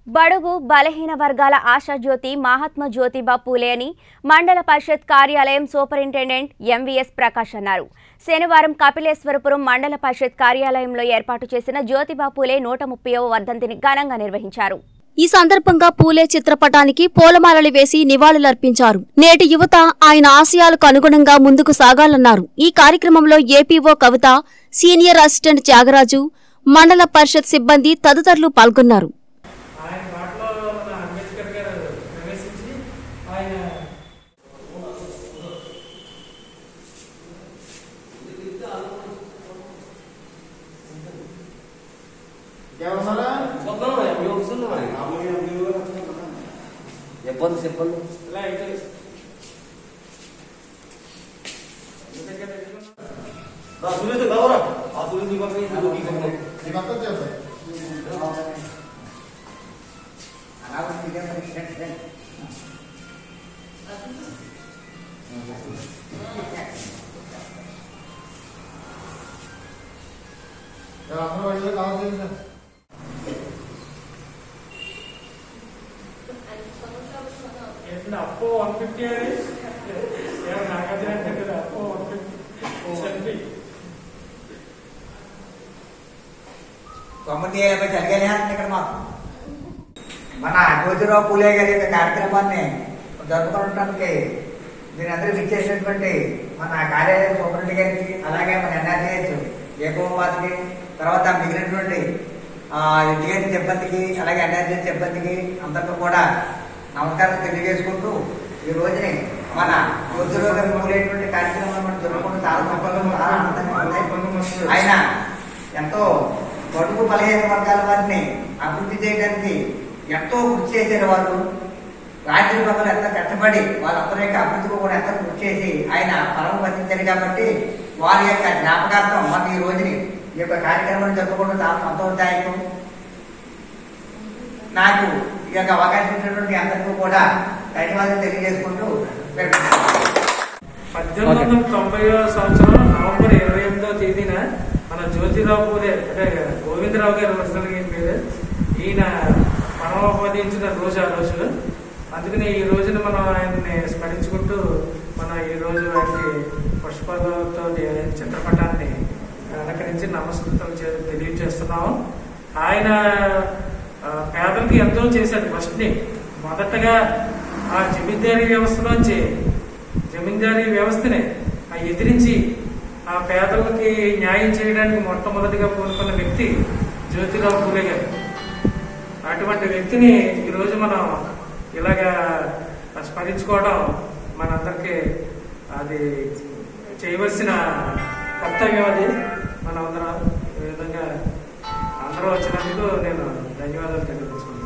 బడుగు బలహీన వర్గాల ఆశాజ్యోతి మహాత్మా జ్యోతిబా పూలే అని మండల పరిషత్ కార్యాలయం సూపరింటెండెంట్ ఎంవీఎస్ ప్రకాష్ అన్నారు శనివారం కపిలేశ్వరపురం మండల పరిషత్ కార్యాలయంలో ఏర్పాటు చేసిన జ్యోతిబా పూలే నూట ముప్పైవ వర్ధంతిని ఘనంగా నిర్వహించారు ఈ సందర్భంగా పూలే చిత్రపటానికి పూలమాలలు వేసి నివాళులర్పించారు నేటి యువత ఆయన ఆశయాలకు అనుగుణంగా ముందుకు సాగాలన్నారు ఈ కార్యక్రమంలో APO Kavitha senior assistant Thyagaraju Mandal Parishad సిబ్బంది తదితరులు పాల్గొన్నారు ఆయన మాటలో మన అంబేద్కర్ గారు ప్రవేశించి ఆయన చెప్పండి చెప్పండి ఇలా అయితే సురేష్ కావరా ఆ సురేష్ ఏంటంటే అప్పో వన్ ఫిఫ్టీ అది ఏమో నాగార్జున అంటే కదా అప్పో వన్ ఫిఫ్టీ సెల్ఫీ తొమ్మిది యాభై జరిగేది ఇక్కడ మాకు మన జ్యోతిరావు పూలే గారి యొక్క కార్యక్రమాన్ని జరుపుకోవడానికి మీరందరూ ఇచ్చేసినటువంటి మన కార్యాలయం సూపరింటి గారికి అలాగే మన ఎన్ఆర్జీహెచ్ ఏకోబాద్కి తర్వాత మిగిలినటువంటి ఎడ్యుకేషన్ సిబ్బందికి అలాగే ఎన్ఆర్జీహెచ్ సిబ్బందికి అందరికీ కూడా నమస్కారం తెలియజేసుకుంటూ ఈ రోజుని మన జ్యోతిరావు గారు పూలేటువంటి కార్యక్రమాన్ని మనం జరుపుకుంటూ చాలా సంతోషంగా చాలా ఆనందంగా ఉంది ఆయన ఎంతో బడుగు బలహీన వర్గాల వారిని అభివృద్ధి చేయడానికి ఎంతో కృషి చేశారు వాళ్ళు రాత్రి పగలు ఎంత కష్టపడి వాళ్ళందరి యొక్క అభివృద్ధికి కూడా ఎంతో కృషి చేసి ఆయన పరమ బంధించారు కాబట్టి వారి యొక్క జ్ఞాపకార్థం మన ఈ రోజుని ఈ యొక్క కార్యక్రమాన్ని జరుపుకోవడం చాలా సంతోషదాయకం నాకు ఈ యొక్క అవకాశం ఇచ్చినటువంటి అందరికీ కూడా ధన్యవాదాలు తెలియజేసుకుంటూ విరమిస్తున్నాను. పద్దెనిమిది వందల తొంభై సంవత్సరం నవంబర్ ఇరవై ఎనిమిదో తేదీన మన జ్యోతిరావు పూలే అంటే గోవిందరావు గారు ఒరిజినల్ ఏం పేరు ఈయన పరమోపదించిన రోజు ఆ రోజు అందుకని ఈ రోజున మనం ఆయన్ని స్మరించుకుంటూ మనం ఈ రోజు ఆయనకి పుష్పాలతో చిత్రపటాన్ని అలంకరించి నమస్కృతం చే తెలియజేస్తున్నాము ఆయన ఆ, పేదలకి ఎంతో చేశాడు ఫస్ట్ని మొదటగా ఆ జమీందారీ వ్యవస్థలోంచి జమీందారీ వ్యవస్థని ఆ ఎదిరించి ఆ పేదలకి న్యాయం చేయడానికి మొట్టమొదటిగా పూనుకున్న వ్యక్తి జ్యోతిరావు పూలే గారు అటువంటి వ్యక్తిని ఈరోజు మనం ఇలాగా స్మరించుకోవడం మనందరికీ అది చేయవలసిన కర్తవ్యం అది మనం అందరం ఈ విధంగా అందరూ వచ్చినందుకు నేను ధన్యవాదాలు తెలియజేసుకుంటాను